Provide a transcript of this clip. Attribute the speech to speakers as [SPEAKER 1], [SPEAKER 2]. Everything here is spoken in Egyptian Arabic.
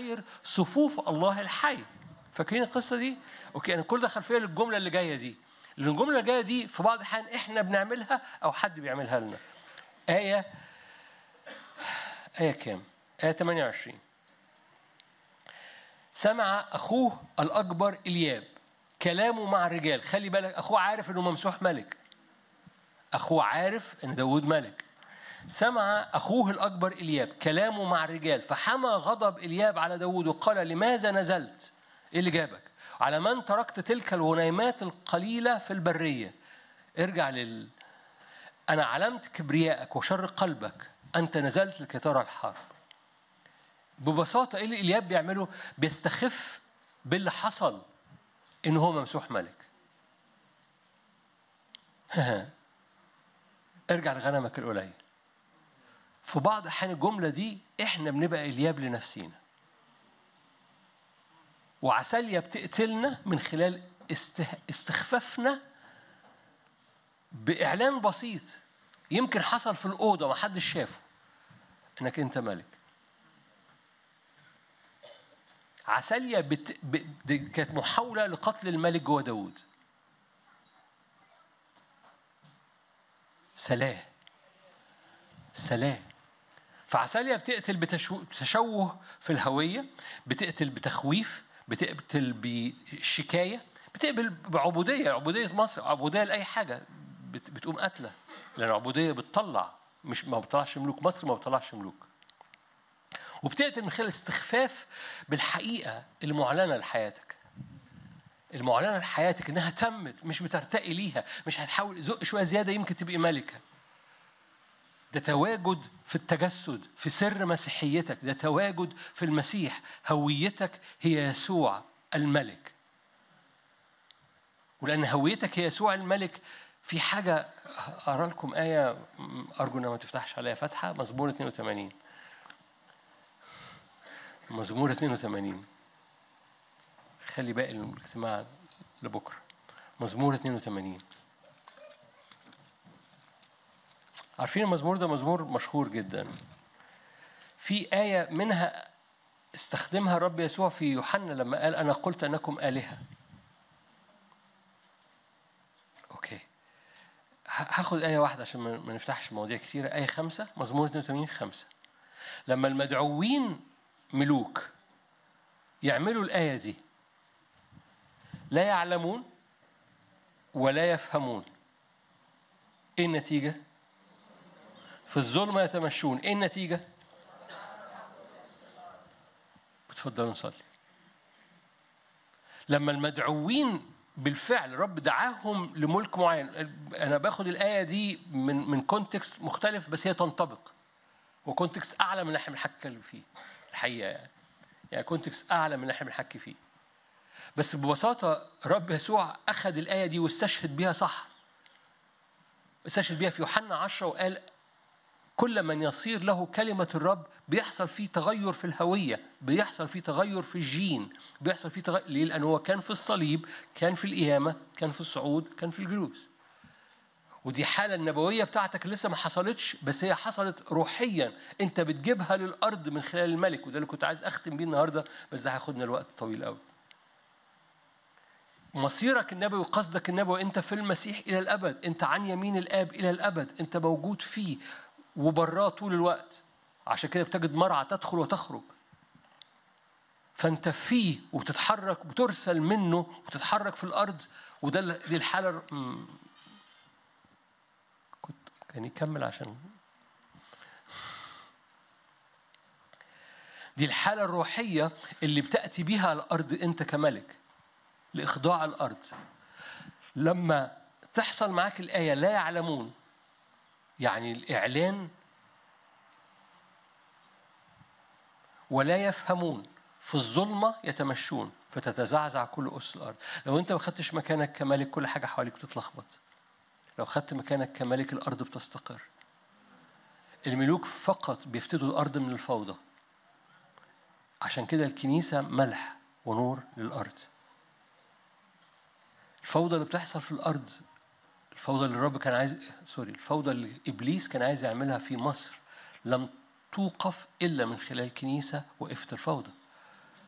[SPEAKER 1] غير صفوف الله الحي فاكرين القصه دي اوكي انا كل ده خلفيه للجمله اللي جايه دي لان الجمله اللي جايه دي في بعض الاحيان احنا بنعملها او حد بيعملها لنا ايه ايه كام ايه 28 سمع اخوه الاكبر الياب كلامه مع الرجال خلي بالك اخوه عارف انه ممسوح ملك اخوه عارف ان داود ملك سمع أخوه الأكبر إلياب كلامه مع الرجال فحمى غضب إلياب على داود وقال لماذا نزلت إيه اللي جابك على من تركت تلك الغنيمات القليلة في البرية ارجع لل أنا علمت كبريائك وشر قلبك أنت نزلت لكي ترى الحرب ببساطة إيه اللي إلياب بيعمله بيستخف باللي حصل إن هو ممسوح ملك ارجع لغنمك القليل في بعض احيان الجمله دي احنا بنبقى الياب لنفسينا وعساليا بتقتلنا من خلال استخفافنا باعلان بسيط يمكن حصل في الاوضه ما حدش شافه انك انت ملك عساليا بت... ب... كانت محاوله لقتل الملك جوه داود سلام سلام فعساليا بتقتل بتشوه في الهوية بتقتل بتخويف بتقتل بشكاية بتقبل بعبودية عبودية مصر عبودية لأي حاجة بتقوم قتلة لأن العبودية بتطلع مش ما بتطلعش ملوك مصر ما بتطلعش ملوك وبتقتل من خلال استخفاف بالحقيقة المعلنة لحياتك المعلنة لحياتك إنها تمت مش بترتقي ليها مش هتحاول زق شوية زيادة يمكن تبقي ملكة ده تواجد في التجسد في سر مسيحيتك ده تواجد في المسيح هويتك هي يسوع الملك ولأن هويتك هي يسوع الملك في حاجة أقرأ لكم آية أرجو إنها ما تفتحش عليها فتحة مزمور 82 مزمور 82 خلي باقي الاجتماع لبكرة مزمور 82 عارفين المزمور ده مزمور مشهور جدا في آية منها استخدمها الرب يسوع في يوحنا لما قال أنا قلت أنكم آلهة أوكي هاخد آية واحدة عشان ما نفتحش مواضيع كتيرة آية خمسة مزمور 82 خمسة لما المدعوين ملوك يعملوا الآية دي لا يعلمون ولا يفهمون ايه النتيجة؟ في الظلمة يتمشون ايه النتيجة؟ بتفضلوا نصلي لما المدعوين بالفعل رب دعاهم لملك معين انا باخد الايه دي من من كونتكست مختلف بس هي تنطبق وكونتكست اعلى من اللي احنا بنحكي فيه الحقيقه يعني يعني كونتكست اعلى من اللي احنا بنحكي فيه بس ببساطه رب يسوع اخذ الايه دي واستشهد بيها صح استشهد بيها في يوحنا 10 وقال كل من يصير له كلمة الرب بيحصل فيه تغير في الهوية بيحصل فيه تغير في الجين بيحصل فيه تغير ليه؟ لأن هو كان في الصليب كان في القيامة كان في الصعود كان في الجلوس ودي حالة النبوية بتاعتك لسه ما حصلتش بس هي حصلت روحيا انت بتجيبها للأرض من خلال الملك وده اللي كنت عايز أختم بيه النهاردة بس ده هياخدنا الوقت طويل قوي مصيرك النبوي وقصدك النبوي انت في المسيح الى الابد انت عن يمين الاب الى الابد انت موجود فيه وبراه طول الوقت عشان كده بتجد مرعى تدخل وتخرج فانت فيه وبتتحرك وبترسل منه وتتحرك في الارض وده دي الحاله كنت كان يكمل عشان دي الحاله الروحيه اللي بتاتي بيها على الارض انت كملك لاخضاع الارض لما تحصل معاك الايه لا يعلمون يعني الإعلان ولا يفهمون في الظلمة يتمشون فتتزعزع كل أس الأرض لو أنت ما خدتش مكانك كملك كل حاجة حواليك بتتلخبط لو خدت مكانك كملك الأرض بتستقر الملوك فقط بيفتدوا الأرض من الفوضى عشان كده الكنيسة ملح ونور للأرض الفوضى اللي بتحصل في الأرض الفوضى اللي الرب كان عايز سوري الفوضى اللي ابليس كان عايز يعملها في مصر لم توقف الا من خلال كنيسه وقفت الفوضى